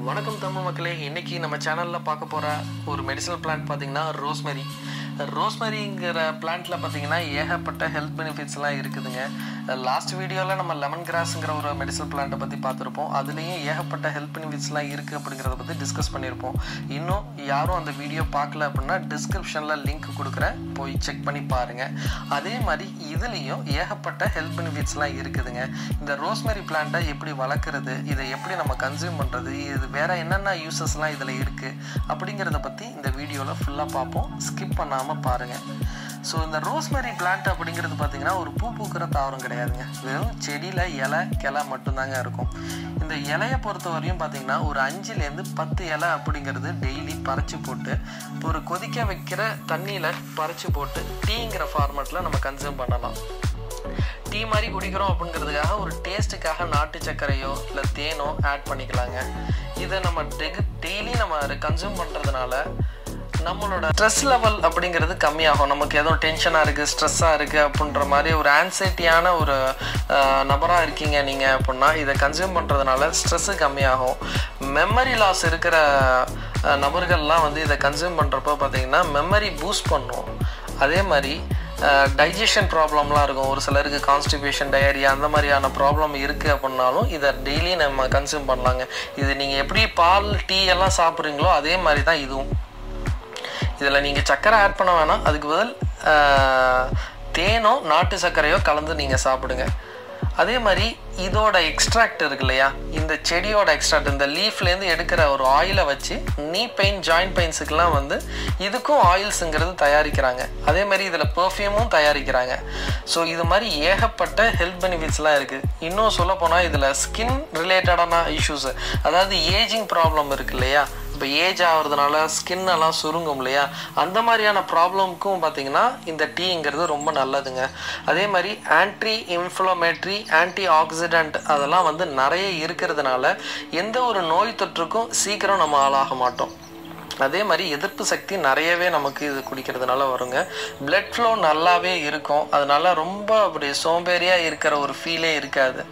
வணக்கம் தமிழ் மக்களே இன்னைக்கு நம்ம சேனலில் பார்க்க போகிற ஒரு மெடிசனல் பிளான்ட் பார்த்தீங்கன்னா ரோஸ்மெரி ரோஸ்மெரிங்கிற பிளான்ட்டில் பார்த்தீங்கன்னா ஏகப்பட்ட ஹெல்த் பெனிஃபிட்ஸ்லாம் இருக்குதுங்க லாஸ்ட் வீடியோவில் நம்ம லெமன் கிராஸுங்கிற ஒரு மெடிசனல் பிளான்ட்டை பற்றி பார்த்துருப்போம் அதுலேயும் ஏகப்பட்ட ஹெல்த் பெனிஃபிட்ஸ்லாம் இருக்குது அப்படிங்கிறத பற்றி டிஸ்கஸ் பண்ணியிருப்போம் இன்னும் யாரும் அந்த வீடியோ பார்க்கல அப்படின்னா டிஸ்கிரிப்ஷனில் லிங்க் கொடுக்குறேன் போய் செக் பண்ணி பாருங்கள் அதே மாதிரி இதுலேயும் ஏகப்பட்ட ஹெல்த் பெனிஃபிட்ஸ்லாம் இருக்குதுங்க இந்த ரோஸ்மெரி பிளான்ட்டை எப்படி வளர்க்குறது இதை எப்படி நம்ம கன்சியூம் பண்ணுறது இது வேறு என்னென்ன யூசஸ்லாம் இதில் இருக்குது அப்படிங்கிறத பற்றி இந்த வீடியோவில் ஃபுல்லாக பார்ப்போம் ஸ்கிப் பண்ணாமல் பாருங்கள் ஸோ இந்த ரோஸ்மெரி பிளான்ட் அப்படிங்கிறது பார்த்தீங்கன்னா ஒரு பூ பூக்கிற தாவரம் கிடையாதுங்க வெறும் செடியில் இலை கிளை மட்டும்தாங்க இருக்கும் இந்த இலையை பொறுத்த வரையும் பார்த்தீங்கன்னா ஒரு அஞ்சுலேருந்து பத்து இலை அப்படிங்கிறது டெய்லி பறிச்சு போட்டு ஒரு கொதிக்க வைக்கிற தண்ணியில் பறிச்சு போட்டு டீங்கிற ஃபார்மேட்டில் நம்ம கன்சியூம் பண்ணலாம் டீ மாதிரி குடிக்கிறோம் அப்படிங்கிறதுக்காக ஒரு டேஸ்ட்டுக்காக நாட்டு சர்க்கரையோ இல்லை தேனோ ஆட் பண்ணிக்கலாங்க இதை நம்ம டெகு டெய்லி நம்ம கன்சியூம் பண்ணுறதுனால நம்மளோட ஸ்ட்ரெஸ் லெவல் அப்படிங்கிறது கம்மியாகும் நமக்கு எதுவும் டென்ஷனாக இருக்குது ஸ்ட்ரெஸ்ஸாக இருக்குது அப்படின்ற மாதிரி ஒரு ஆன்சைட்டியான ஒரு நபராக இருக்கீங்க நீங்கள் அப்படின்னா இதை கன்சியூம் பண்ணுறதுனால ஸ்ட்ரெஸ்ஸு கம்மியாகும் மெமரி லாஸ் இருக்கிற அஹ், நபர்கள்லாம் வந்து இதை கன்சியூம் பண்ணுறப்போ பார்த்தீங்கன்னா மெமரி பூஸ்ட் பண்ணும் அதே மாதிரி டைஜஷன் ப்ராப்ளம்லாம் இருக்கும் ஒரு சிலருக்கு கான்ஸ்டிபேஷன் டயரியா அந்த மாதிரியான ப்ராப்ளம் இருக்குது அப்படின்னாலும் இதை டெய்லி நம்ம கன்சியூம் பண்ணலாங்க இது நீங்கள் எப்படி பால் டீ எல்லாம் சாப்பிட்றீங்களோ அதே மாதிரி தான் இதுவும் இதில் நீங்கள் சர்க்கரை ஆட் பண்ண வேணாம் அதுக்கு பதில் ஆஹ், தேனோ நாட்டு சர்க்கரையோ கலந்து நீங்கள் சாப்பிடுங்க அதே மாதிரி இதோட எக்ஸ்ட்ராக்ட் இருக்கு இல்லையா இந்த செடியோட எக்ஸ்ட்ராக்ட் இந்த லீஃப்லேருந்து எடுக்கிற ஒரு ஆயிலை வச்சு நீ பெயின் ஜாயிண்ட் பெயின்ஸுக்கெலாம் வந்து இதுக்கும் ஆயில்ஸுங்கிறது தயாரிக்கிறாங்க அதே மாதிரி இதில் பெர்ஃப்யூமும் தயாரிக்கிறாங்க ஸோ இது மாதிரி ஏகப்பட்ட ஹெல்த் பெனிஃபிட்ஸ்லாம் இருக்குது இன்னும் சொல்ல போனால் இதில் ஸ்கின் ரிலேட்டடான இஷ்யூஸ் அதாவது ஏஜிங் ப்ராப்ளம் இருக்கு இல்லையா இப்போ ஏஜ் ஆகிறதுனால ஸ்கின் எல்லாம் சுருங்கும் இல்லையா அந்த மாதிரியான ப்ராப்ளம்க்கும் பார்த்தீங்கன்னா இந்த டீங்கிறது ரொம்ப நல்லதுங்க அதே மாதிரி ஆன்டி இன்ஃப்ளமேட்ரி ஆன்டி ஆக்சிடென்ட் அதெல்லாம் வந்து நிறைய இருக்கிறதுனால எந்த ஒரு நோய் தொற்றுக்கும் சீக்கிரம் நம்ம ஆளாக மாட்டோம் அதே மாதிரி எதிர்ப்பு சக்தி நிறையவே நமக்கு இது குடிக்கிறதுனால வருங்க பிளட் ஃப்ளோ நல்லாவே இருக்கும் அதனால ரொம்ப அப்படி சோம்பேறியாக இருக்கிற ஒரு ஃபீலே இருக்காது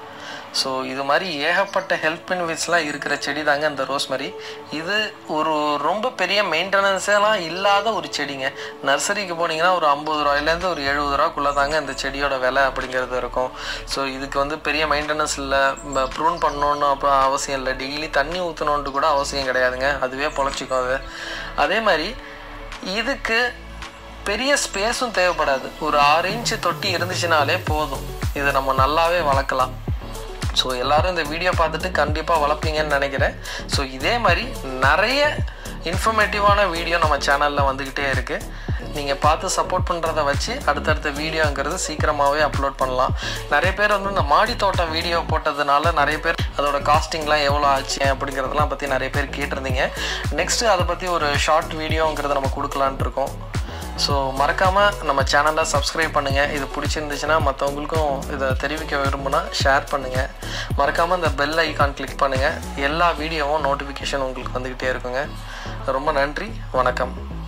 ஸோ இது மாதிரி ஏகப்பட்ட ஹெல்த் பெனிஃபிட்ஸ்லாம் இருக்கிற செடி தாங்க இந்த ரோஸ்மரி இது ஒரு ரொம்ப பெரிய மெயின்டெனன்ஸெல்லாம் இல்லாத ஒரு செடிங்க நர்சரிக்கு போனீங்கன்னா ஒரு ஐம்பது ரூபாயிலேருந்து ஒரு எழுபது ரூபாக்குள்ளே தாங்க இந்த செடியோட விலை அப்படிங்கிறது இருக்கும் ஸோ இதுக்கு வந்து பெரிய மெயின்டெனன்ஸ் இல்லை ப்ரூன் பண்ணணுன்னு அப்போ அவசியம் இல்லை டெய்லி தண்ணி ஊற்றணுன்ட்டு கூட அவசியம் கிடையாதுங்க அதுவே பொழைச்சிக்கும் அது அதே மாதிரி இதுக்கு பெரிய ஸ்பேஸும் தேவைப்படாது ஒரு ஆறு இன்ச்சு தொட்டி இருந்துச்சுனாலே போதும் இதை நம்ம நல்லாவே வளர்க்கலாம் ஸோ எல்லாரும் இந்த வீடியோ பார்த்துட்டு கண்டிப்பாக வளர்ப்பீங்கன்னு நினைக்கிறேன் ஸோ இதே மாதிரி நிறைய இன்ஃபர்மேட்டிவான வீடியோ நம்ம சேனலில் வந்துக்கிட்டே இருக்குது நீங்கள் பார்த்து சப்போர்ட் பண்ணுறத வச்சு அடுத்தடுத்த வீடியோங்கிறது சீக்கிரமாகவே அப்லோட் பண்ணலாம் நிறைய பேர் வந்து இந்த மாடி தோட்டம் வீடியோ போட்டதுனால நிறைய பேர் அதோட காஸ்டிங்லாம் எவ்வளோ ஆச்சு அப்படிங்கிறதெல்லாம் பற்றி நிறைய பேர் கேட்டிருந்தீங்க நெக்ஸ்ட்டு அதை பற்றி ஒரு ஷார்ட் வீடியோங்கிறத நம்ம கொடுக்கலான்ட்டு இருக்கோம் ஸோ மறக்காமல் நம்ம சேனலை சப்ஸ்கிரைப் பண்ணுங்கள் இது பிடிச்சிருந்துச்சுன்னா மற்றவங்களுக்கும் இதை தெரிவிக்க விரும்புனா ஷேர் பண்ணுங்கள் மறக்காமல் இந்த பெல் ஐகான் கிளிக் பண்ணுங்கள் எல்லா வீடியோவும் நோட்டிஃபிகேஷன் உங்களுக்கு வந்துக்கிட்டே இருக்குங்க ரொம்ப நன்றி வணக்கம்